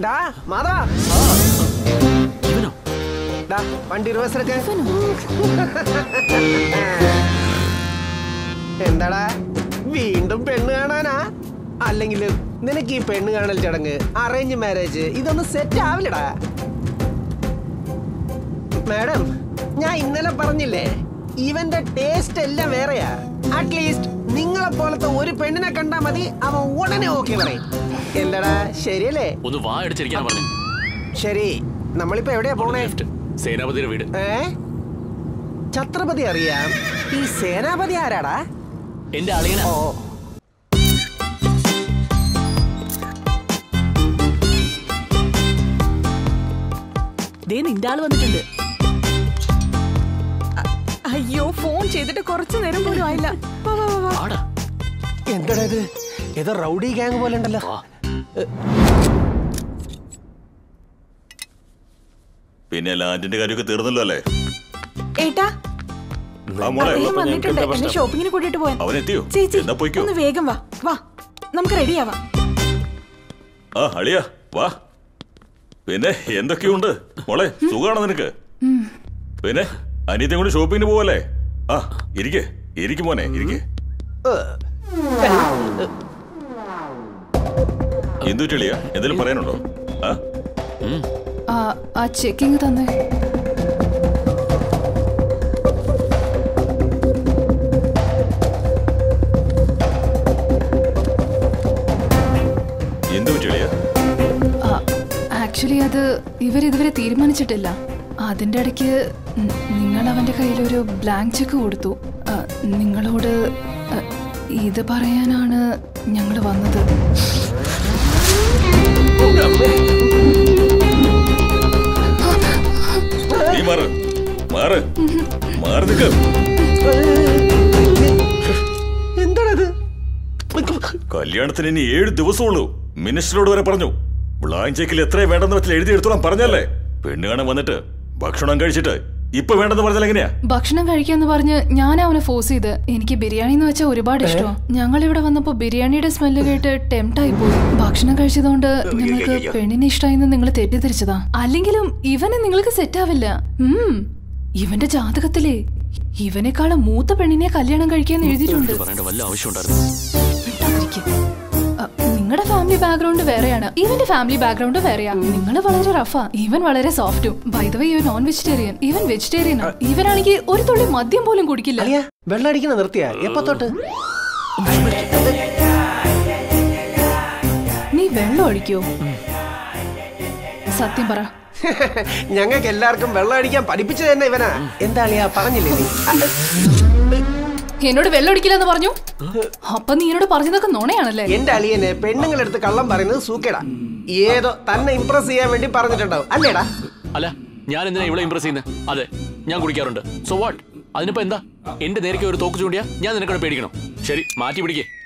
ഡാ മാതാ ഇവനോ ഡാ വണ്ടി റിവേഴ്സ് എടുക്ക എന്താടാ വീണ്ടും പെണ്ണ് കാണാനാ അല്ലെങ്കിൽ നിനക്ക് ഈ പെണ്ണ് കാണൽ ചടങ്ങ് അറേഞ്ച് മാരേജ് ഇതൊന്നും സെറ്റ് ആവില്ലടാ മാഡം ഞാൻ ഇന്നലെ പറഞ്ഞില്ലേ ഇവന്റെ ടേസ്റ്റ് എല്ലാം വേറെയാ അറ്റ്ലീസ്റ്റ് നിങ്ങളെ പോലത്തെ ഒരു പെണ്ണിനെ കണ്ടാ മതി അവൻ ഉടനെ ഓക്കെ പറയും എല്ലടാ ശരിയല്ലേ ഒന്ന് വാ അടിച്ചിരിക്കാൻ പറഞ്ഞു ശരി നമ്മളിപ്പോ എവിടെയാ പോണേ ലെഫ്റ്റ് സേനാപതിയുടെ വീട് ഏ ഛത്രപതി അറിയാം ഈ സേനാപതി ആരാടാ എന്റെ അളിയന ഓ ദേ നിന്റെ ആള് വന്നിട്ടുണ്ട് അയ്യോ ഫോൺ ചെയ്തിട്ട് കുറച്ചു നേരം പോലും ആയില്ല വാ, വാ, വാ, വാ. ആടാ എന്താടാ ഇത് ഏതോ റൗഡി ഗ്യാങ് പോലെ ഉണ്ടല്ലോ വാ പിന്നെ ലാൻഡിന്റെ കാര്യമൊക്കെ തീർന്നല്ലോ അല്ലേ ഏട്ടാ ആ മോളെ അദ്ദേഹം വന്നിട്ടുണ്ട് എന്നെ ഷോപ്പിങ്ങിന് കൂട്ടിട്ട് പോവാൻ അവൻ എത്തിയോ ചേച്ചി എന്നാ പോയിക്കോ ഒന്ന് വേഗം വാ വാ നമുക്ക് റെഡിയാവാം ആ അളിയ വാ പിന്നെ എന്തൊക്കെയുണ്ട് മോളെ സുഖാണോ നിനക്ക് പിന്നെ അനിയത്തെ കൊണ്ട് ഷോപ്പിങ്ങിന് പോവല്ലേ ആ ഇരിക്കെ ഇരിക്കും മോനെ ഇരിക്കെ എന്തു ചെളിയ എന്തെങ്കിലും പറയാനുണ്ടോ ആ ആ ആ ചെക്കിങ് തന്നെ എന്തു ചെളിയ ആക്ച്വലി അത് ഇവരിതുവരെ തീരുമാനിച്ചിട്ടില്ല അതിൻ്റെ ഇടയ്ക്ക് ന- നിങ്ങൾ അവൻ്റെ കയ്യിലൊരു ബ്ലാങ്ക് ചെക്ക് കൊടുത്തു ആ, നിങ്ങളോട് ആ, ഇത് പറയാനാണ് ഞങ്ങൾ വന്നത് നീ മാറ് മാറ് മാറി നിൽക്ക് എന്താണത് കല്യാണത്തിന് ഇനി ഏഴ് ദിവസമുള്ളൂ മിനിസ്റ്ററോട് വരെ പറഞ്ഞു ബ്ലാങ്ക് ചെക്കിൽ എത്രയും വേണ്ടെന്ന് വെച്ചാൽ എഴുതി എടുത്തോളാം പറഞ്ഞല്ലേ പെണ്ണ് കാണാൻ വന്നിട്ട് ഭക്ഷണം കഴിച്ചിട്ട് ഇപ്പൊ വേണ്ടെന്ന് പറഞ്ഞാൽ എങ്ങനെയാ ഭക്ഷണം കഴിക്കാന്ന് പറഞ്ഞ് ഞാൻ അവനെ ഫോഴ്സ് ചെയ്ത് എനിക്ക് ബിരിയാണി എന്ന് വെച്ചാൽ ഒരുപാട് ഇഷ്ടമാണ് ഞങ്ങൾ ഇവിടെ വന്നപ്പോൾ ബിരിയാണിയുടെ സ്മെല്ല് കേട്ട് ടെംപ്റ്റ് ആയി പോയി ഭക്ഷണം കഴിച്ചതുകൊണ്ട് ഞങ്ങൾക്ക് പെണ്ണിനെ ഇഷ്ടമായെന്ന് നിങ്ങൾ തെറ്റിദ്ധരിച്ചതാ അല്ലെങ്കിലും ഇവനെ നിങ്ങൾക്ക് സെറ്റ് ആവില്ല ഉം ഇവന്റെ ജാതകത്തിലെ ഇവനെക്കാളും മൂത്ത പെണ്ണിനെ കല്യാണം കഴിക്കാൻ എഴുതിയിട്ടുണ്ട് പറയേണ്ട വല്ല ആവശ്യം ഉണ്ടായിരുന്നു നിങ്ങളുടെ ഫാമിലി ബാക്ക്ഗ്രൗണ്ട് വേറെയാണ് ഇവന്റെ ഫാമിലി ബാക്ക്ഗ്രൗണ്ട് വേറെയാ നിങ്ങൾ വളരെ റഫാ ഇവൻ വളരെ സോഫ്റ്റും വൈദവേ ഇവൻ നോൺ വെജിറ്റേറിയൻ ഇവൻ വെജിറ്റേറിയൻ ഇവനാണെങ്കിൽ ഒരു തുള്ളി മദ്യം പോലും കുടിക്കില്ല അളിയ വെള്ളം അടിക്കണ നിർത്തിയാ എപ്പോ തൊട്ട് നീ വെള്ളം ഒഴിക്കോ സത്യം പറ ഞങ്ങൾക്ക് എല്ലാവർക്കും വെള്ളം അടിക്കാൻ പഠിപ്പിച്ചു തന്നെ ഇവനാ എന്താ അളിയാ പറഞ്ഞില്ലേ നീ എന്നോട് വെള്ളം ഒഴിക്കില്ലെന്ന് പറഞ്ഞു അപ്പൊ നീ എന്നോട് പറഞ്ഞതൊക്കെ നുണയാണല്ലേ എന്റെ അളിയനെ പെണ്ണുങ്ങളെടുത്ത് കള്ളം പറയുന്നത് സൂക്കേടാ ഏതോ തന്നെ ഇംപ്രസ് ചെയ്യാൻ വേണ്ടി പറഞ്ഞിട്ടുണ്ടാവും അല്ലേടാ അല്ല ഞാൻ എന്തിനാ ഇവിടെ ഇംപ്രസ് ചെയ്യുന്നത് അതെ ഞാൻ കുടിക്കാറുണ്ട് സോ വാട്ട് അതിനിപ്പോ എന്താ എന്റെ നേരത്തെ ഒരു തോക്ക് ചൂണ്ടിയാ ഞാൻ നിനക്കോട് പേടിക്കണം ശരി മാറ്റി പിടിക്കേ